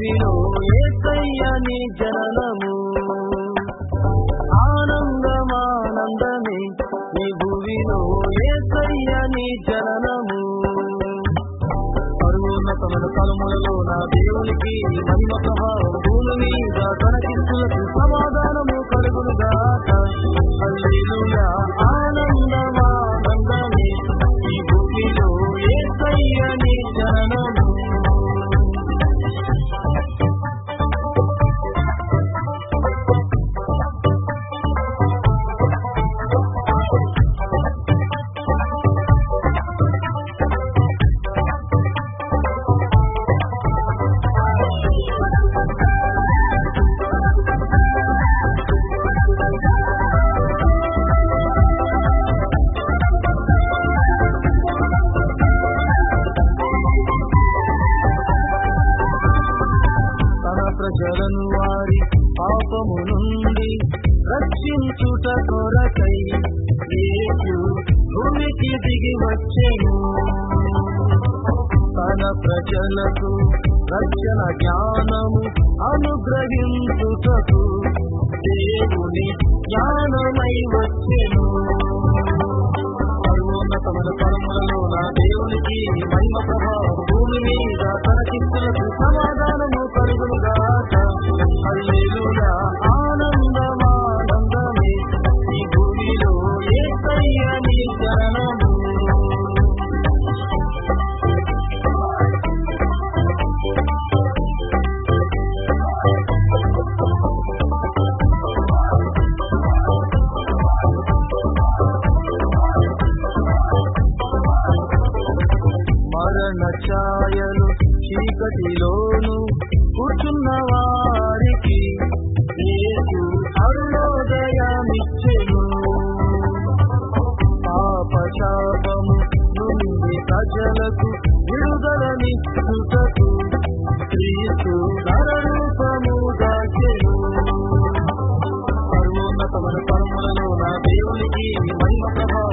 భూమిలో ఏసయ్య నీ జననము ఆనందమానందమే నీ భూమిలో ఏసయ్య నీ జననము పరువున్నతమైన తలములలో నా దేవునికి మహిమ ప్రభావం భూమి మీద తనకిస్తులకు సమాధానము కలుగునుగాక హల్లెలూయా ఆనందమానందమే ఈ భూమిలో ఏసయ్య నీ జననము తన ప్రజలను వారి పాపము నుండి రక్షించుట కొరకై యేసు భూమికి దిగి వచ్చెను తన ప్రజలకు రక్షణ జ్ఞానము అనుగ్రహించుటకు దేవుని జ్ఞానమై వచ్చెను పరమోన్నతమైన పరములలో నా దేవునికి మహిమ ప్రభావం భూమి మీద తనకిస్తులకు సమాధానము కలుగునుగాక హల్లెలూయా ఆనందమానందమే ఈ భూమిలో ఏసయ్య నీ శరణము మరణ ఛాయలు చీకటిలోను కూర్చున్న వారికి యేసు అరుణోదయమిచ్చెను పాప శాపము నుండి ప్రజలకు విడుదలనిచ్చుటకు క్రీస్తు నరరూపము దాచెను పరమోన్నతమైన పరములలో నా దేవునికి మహిమ ప్రభావం